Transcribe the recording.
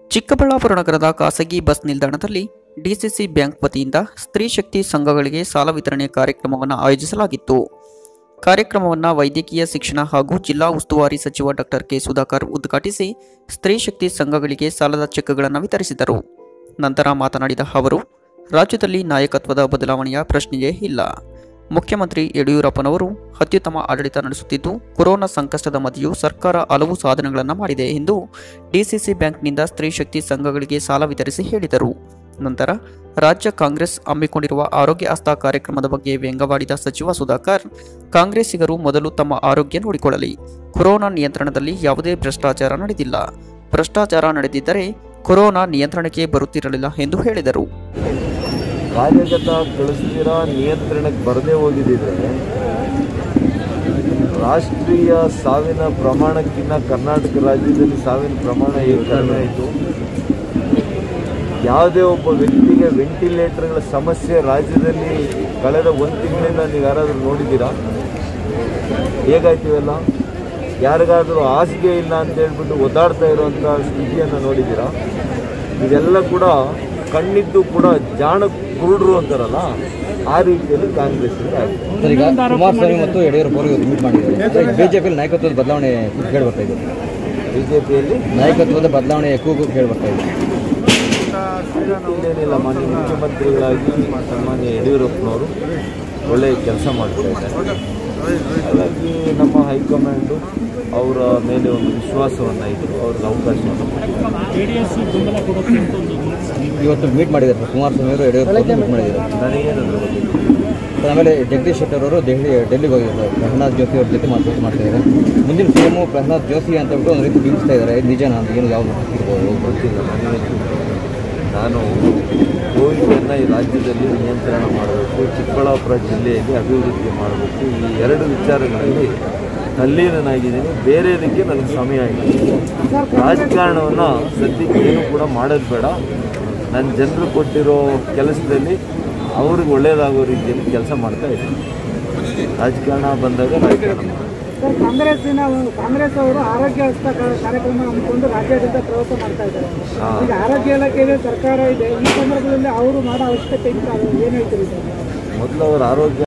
ಚಿಕ್ಕಬಳ್ಳಾಪುರ ನಗರದ ಖಾಸಗಿ ಬಸ್ ನಿಲ್ದಾಣದಲ್ಲಿ ಡಿಸಿಸಿ ಬ್ಯಾಂಕ್ ವತಿಯಿಂದ ಸ್ತ್ರೀ ಶಕ್ತಿ ಸಂಘಗಳಿಗೆ ಸಾಲ ವಿತರಣೆ ಕಾರ್ಯಕ್ರಮವನ್ನು ಆಯೋಜಿಸಲಾಗಿತ್ತು ಕಾರ್ಯಕ್ರಮವನ್ನು ವೈದ್ಯಕೀಯ ಶಿಕ್ಷಣ ಹಾಗೂ ಜಿಲ್ಲಾ ಉಸ್ತುವಾರಿ ಸಚಿವ ಡಾಕ್ಟರ್ ಕೆ ಸುಧಾಕರ್ ಉದ್ಘಾಟಿಸಿ ಸ್ತ್ರೀ ಶಕ್ತಿ ಸಂಘಗಳಿಗೆ ಸಾಲದ ಚೆಕ್ಗಳನ್ನು ವಿತರಿಸಿದರು ನಂತರ ಮಾತನಾಡಿದ ಅವರು ರಾಜ್ಯದಲ್ಲಿ ನಾಯಕತ್ವದ ಬದಲಾವಣೆಯ ಪ್ರಶ್ನೆಯೇ ಇಲ್ಲ ಮುಖ್ಯಮಂತ್ರಿ ಯಡಿಯೂರಪ್ಪನವರು ಅತ್ಯುತ್ತಮ ಆಡಳಿತ ನಡೆಸುತ್ತಿದ್ದು ಕೊರೋನಾ ಸಂಕಷ್ಟದ ಮಧ್ಯೆಯೂ ಸರ್ಕಾರ ಹಲವು ಸಾಧನೆಗಳನ್ನು ಮಾಡಿದೆ ಎಂದು ಡಿಸಿಸಿ ಬ್ಯಾಂಕ್ನಿಂದ ಸ್ತ್ರೀ ಶಕ್ತಿ ಸಂಘಗಳಿಗೆ ಸಾಲ ವಿತರಿಸಿ ಹೇಳಿದರು ನಂತರ ರಾಜ್ಯ ಕಾಂಗ್ರೆಸ್ ಹಮ್ಮಿಕೊಂಡಿರುವ ಆರೋಗ್ಯ ಹಸ್ತ ಕಾರ್ಯಕ್ರಮದ ಬಗ್ಗೆ ವ್ಯಂಗ್ಯವಾಡಿದ ಸಚಿವ ಸುಧಾಕರ್ ಕಾಂಗ್ರೆಸ್ಸಿಗರು ಮೊದಲು ತಮ್ಮ ಆರೋಗ್ಯ ನೋಡಿಕೊಳ್ಳಲಿ ಕೊರೋನಾ ನಿಯಂತ್ರಣದಲ್ಲಿ ಯಾವುದೇ ಭ್ರಷ್ಟಾಚಾರ ನಡೆದಿಲ್ಲ ಭ್ರಷ್ಟಾಚಾರ ನಡೆದಿದ್ದರೆ ಕೊರೋನಾ ನಿಯಂತ್ರಣಕ್ಕೆ ಬರುತ್ತಿರಲಿಲ್ಲ ಎಂದು ಹೇಳಿದರು ಕಾರ್ಯಗತಗೊಳಿಸ್ತೀರ ನಿಯಂತ್ರಣಕ್ಕೆ ಬರದೇ ಹೋಗಿದ್ದಿದ್ರೆ ರಾಷ್ಟ್ರೀಯ ಸಾವಿನ ಪ್ರಮಾಣಕ್ಕಿಂತ ಕರ್ನಾಟಕ ರಾಜ್ಯದಲ್ಲಿ ಸಾವಿನ ಪ್ರಮಾಣ ಹೇಗೆ ಕಡಿಮೆ ಆಯಿತು ಯಾವುದೇ ಒಬ್ಬ ವ್ಯಕ್ತಿಗೆ ವೆಂಟಿಲೇಟರ್ಗಳ ಸಮಸ್ಯೆ ರಾಜ್ಯದಲ್ಲಿ ಕಳೆದ ಒಂದು ತಿಂಗಳಿಂದ ನೀವು ಯಾರಾದರೂ ನೋಡಿದ್ದೀರಾ ಹೇಗಾಯ್ತು ಇವೆಲ್ಲ ಯಾರಿಗಾದರೂ ಹಾಸಿಗೆ ಇಲ್ಲ ಅಂತ ಹೇಳ್ಬಿಟ್ಟು ಒದ್ದಾಡ್ತಾ ಇರುವಂಥ ಸ್ಥಿತಿಯನ್ನು ನೋಡಿದ್ದೀರಾ ಇದೆಲ್ಲ ಕೂಡ ಕಣ್ಣಿದ್ದು ಕೂಡ ಜಾಣ ಕುರುಡ್ರು ಅಂತಾರಲ್ಲ ಆ ರೀತಿಯಲ್ಲಿ ಕಾಂಗ್ರೆಸ್ಸಿಗೆ ಆಗಿದೆ ಸರ್ ಈಗ ಕುಮಾರಸ್ವಾಮಿ ಮತ್ತು ಯಡಿಯೂರಪ್ಪ ಅವರು ಇವತ್ತು ಮೀಟ್ ಮಾಡಿದ್ದಾರೆ ಬಿಜೆಪಿಯಲ್ಲಿ ನಾಯಕತ್ವದ ಬದಲಾವಣೆ ಕೇಳಿ ಬರ್ತಾ ಇದೆ ಬಿ ಜೆ ಪಿಯಲ್ಲಿ ನಾಯಕತ್ವದ ಬದಲಾವಣೆ ಕೂಗು ಕೇಳಿ ಬರ್ತಾ ಇದೆ ಇಲ್ಲೇನಿಲ್ಲ ಮಾನ್ಯ ಮುಖ್ಯಮಂತ್ರಿಗಳಾಗಿ ಸನ್ಮಾನ್ಯ ಯಡಿಯೂರಪ್ಪನವರು ಒಳ್ಳೆಯ ಕೆಲಸ ಮಾಡ್ತಾ ಇದ್ದಾರೆ ಹಾಗಾಗಿ ನಮ್ಮ ಹೈಕಮಾಂಡು ಅವರ ಮೇಲೆ ಒಂದು ವಿಶ್ವಾಸವನ್ನು ಇಟ್ಟು ಅವ್ರಿಗೆ ಅವಕಾಶವನ್ನು ಕೊಟ್ಟಿದ್ದಾರೆ. ಇವತ್ತು ಮೀಟ್ ಮಾಡಿದ್ದಾರೆ ಸರ್ ಕುಮಾರಸ್ವಾಮಿ ಅವರು ಯಡಿಯೂರಪ್ಪ ಅವರು ಮೀಟ್ ಮಾಡಿದ್ದಾರೆ ನನಗೇನು ಅದ್ರ ಬಗ್ಗೆ ಸರ್ ಆಮೇಲೆ ಜಗದೀಶ್ ಶೆಟ್ಟರ್ ಅವರು ದೆಹಲಿ ಡೆಲ್ಲಿಗೆ ಹೋಗಿದ್ದಾರೆ ಪ್ರಹ್ಲಾದ್ ಜೋಶಿ ಅವ್ರ ಜೊತೆ ಮಾತುಕತೆ ಮಾಡ್ತಾ ಇದ್ದಾರೆ ಮುಂದಿನ ಸಿ ಎಮ್ ಪ್ರಹ್ಲಾದ್ ಜೋಶಿ ಅಂತ ಬಿಟ್ಟು ಒಂದು ರೀತಿ ಬಿಂಬಿಸ್ತಾ ಇದ್ದಾರೆ ಇದು ನಿಜನಾ ಅಂತ ಏನು ಯಾವುದು ಇರ್ಬೋದು ಗೊತ್ತಿಲ್ಲ ನನಗೇನು ನಾನು ಕೋವಿಡನ್ನು ಈ ರಾಜ್ಯದಲ್ಲಿ ನಿಯಂತ್ರಣ ಮಾಡಬೇಕು ಚಿಕ್ಕಬಳ್ಳಾಪುರ ಜಿಲ್ಲೆಯಲ್ಲಿ ಅಭಿವೃದ್ಧಿ ಮಾಡಬೇಕು ಈ ಎರಡು ವಿಚಾರಗಳಲ್ಲಿ ತಲ್ಲೀನನಾಗಿದ್ದೀನಿ ಬೇರೆದಕ್ಕೆ ನನಗೆ ಸಮಯ ಇಲ್ಲ ರಾಜಕಾರಣವನ್ನು ಸದ್ಯಕ್ಕೆ ಏನು ಕೂಡ ಮಾಡೋದು ಬೇಡ ನನ್ನ ಜನರು ಕೊಟ್ಟಿರೋ ಕೆಲಸದಲ್ಲಿ ಅವ್ರಿಗೆ ಒಳ್ಳೆಯದಾಗೋ ರೀತಿಯಲ್ಲಿ ಕೆಲಸ ಮಾಡ್ತಾ ಇದ್ದೀನಿ ರಾಜಕಾರಣ ಬಂದಾಗ ರಾಜಕಾರಣ ಮಾಡೋದು ಸರ್ ಕಾಂಗ್ರೆಸ್ಸಿನ ಒಂದು ಕಾಂಗ್ರೆಸ್ ಅವರು ಆರೋಗ್ಯ ಹಸ್ತ ಕಾ- ಕಾರ್ಯಕ್ರಮ ಹಮ್ಮಿಕೊಂಡು ರಾಜ್ಯಾದ್ಯಂತ ಪ್ರವಾಸ ಮಾಡ್ತಾ ಇದ್ದಾರೆ ಹಾ. ಈಗ ಆರೋಗ್ಯ ಇಲಾಖೆಗೆ ಸರ್ಕಾರ ಇದೆ ಈ ಸಂದರ್ಭದಲ್ಲಿ ಅವರು ಮಾಡೋ ಅವಶ್ಯಕತೆ ಇಲ್ಲ ಏನು ಹೇಳ್ತೀರಿ ಸರ್ ಮೊದಲು ಅವರ ಆರೋಗ್ಯ